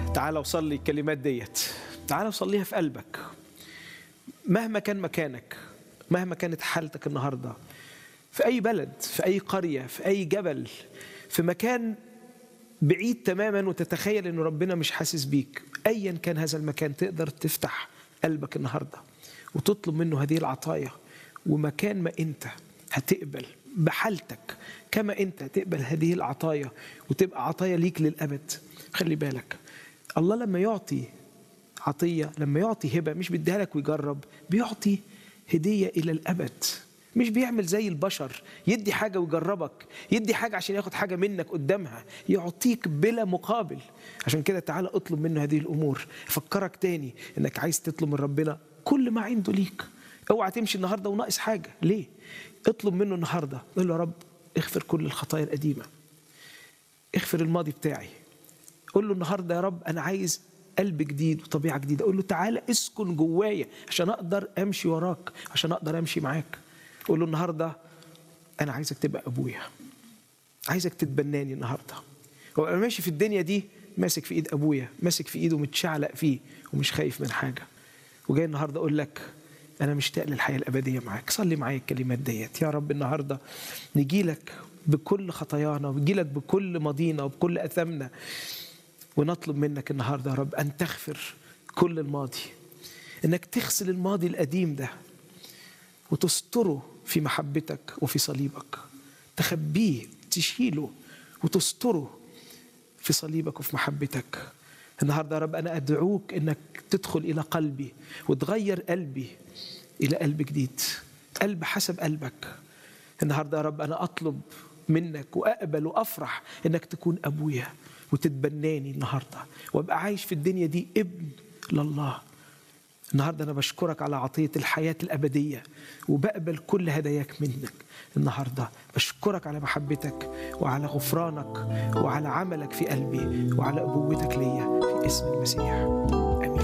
تعال وصلي الكلمات ديت تعال وصليها في قلبك مهما كان مكانك مهما كانت حالتك النهارده في اي بلد في اي قريه في اي جبل في مكان بعيد تماما وتتخيل ان ربنا مش حاسس بيك ايا كان هذا المكان تقدر تفتح قلبك النهارده وتطلب منه هذه العطايا ومكان ما انت هتقبل بحالتك كما انت تقبل هذه العطايا وتبقى عطايا ليك للابد خلي بالك الله لما يعطي عطيه لما يعطي هبه مش بيديها لك ويجرب بيعطي هديه الى الابد مش بيعمل زي البشر يدي حاجة ويجربك يدي حاجة عشان ياخد حاجة منك قدامها يعطيك بلا مقابل عشان كده تعالى اطلب منه هذه الأمور فكرك تاني انك عايز تطلب من ربنا كل ما عنده ليك اوعى تمشي النهاردة وناقص حاجة ليه اطلب منه النهاردة قول له يا رب اغفر كل الخطايا القديمة اغفر الماضي بتاعي قول له النهاردة يا رب أنا عايز قلب جديد وطبيعة جديدة قول له تعالى اسكن جوايا عشان أقدر أمشي وراك عشان أقدر أمشي معاك قول له النهارده انا عايزك تبقى ابويا عايزك تتبناني النهارده وابقى ماشي في الدنيا دي ماسك في ايد ابويا ماسك في ايده متشعلق فيه ومش خايف من حاجه وجاي النهارده اقول لك انا مشتاق للحياه الابديه معاك صلي معايا الكلمات ديت يا رب النهارده نجي لك بكل خطايانا ونجي لك بكل ماضينا وبكل اثامنا ونطلب منك النهارده يا رب ان تغفر كل الماضي انك تغسل الماضي القديم ده وتستره في محبتك وفي صليبك تخبيه تشيله وتستره في صليبك وفي محبتك النهارده يا رب انا ادعوك انك تدخل الى قلبي وتغير قلبي الى قلب جديد قلب حسب قلبك النهارده يا رب انا اطلب منك واقبل وافرح انك تكون ابويا وتتبناني النهارده وابقى عايش في الدنيا دي ابن لله النهارده انا بشكرك على عطيه الحياه الابديه وبقبل كل هداياك منك النهارده بشكرك على محبتك وعلى غفرانك وعلى عملك في قلبي وعلى ابوتك ليا في اسم المسيح